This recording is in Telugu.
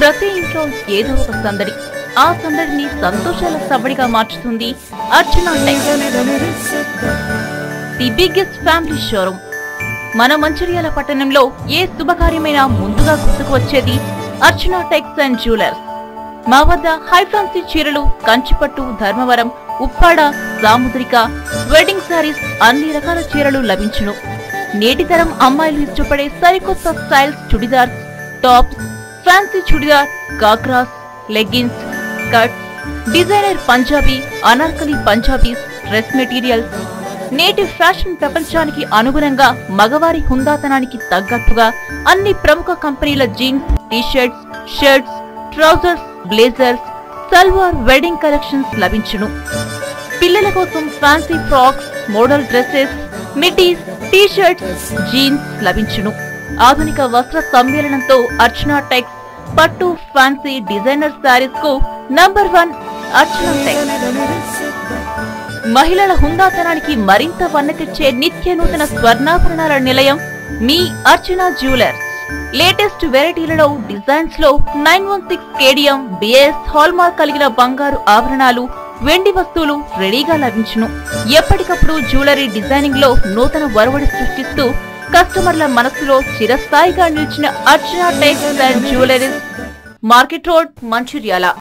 ప్రతి ఇంట్లో ఏదో ఒక సందడి ఆ సందడిని సంతోషాల సవ్వడిగా మార్చుతుంది Archana Tex the biggest family showroom మన మంచిర్యాల పట్టణంలో ఏ శుభకార్యమైనా ముందుగా గుర్తుకు వచ్చేది అర్చన టెక్స్ అండ్ జ్యువెలర్స్ మా వద్ద హై ఫ్యాన్సీ చీరలు కంచిపట్టు ధర్మవరం ఉప్పాడ సాముద్రిక వెడ్డింగ్ శారీస్ అన్ని రకాల చీరలు లభించును నేటి తరం అమ్మాయిలు ఇష్టపడే సరికొత్త styles churidars tops fancy churidar కాక్రాస్ leggings skirts designer Punjabi Anarkali Punjabis dress materials నేటి ఫ్యాషన్ ప్రపంచానికి అనుగుణంగా మగవారి హుందాతనానికి తగ్గట్టుగా అన్ని ప్రముఖ కంపెనీల jeans T-shirts shirts trousers blazers salwar wedding collections లభించును పిల్లల కోసం ఫ్యాన్సీ ఫ్రాక్స్ మోడల్ డ్రెస్సెస్ మిటీస్ టీ-షర్ట్స్ జీన్స్ లభించును ఆధునిక వస్త్ర సమ్మేళనంతో అర్చనా టెక్స్ పట్టు ఫ్యాన్సీ డిజైనర్ శారీస్ కు నంబర్ వన్ అర్చనా టెక్స్ మహిళల హుందాతనానికి మరింత వన్నె తెచ్చే నిత్య నూతన స్వర్ణాభరణాల నిలయం మీ అర్చనా జ్యువెలర్స్ లేటెస్ట్ వెరైటీలలో డిజైన్స్ లో నైన్ వన్ సిక్స్ కేడియం బిఎస్ హాల్మార్క్ కలిగిన బంగారు ఆభరణాలు వెండి వస్తువులు రెడీగా లభించును ఎప్పటికప్పుడు జ్యువెలరీ డిజైనింగ్ లో నూతన వరవడి సృష్టిస్తూ కస్టమర్ల మనసులో చిరస్థాయిగా నిలిచిన Archana Tex and jewelleries market road Mancherial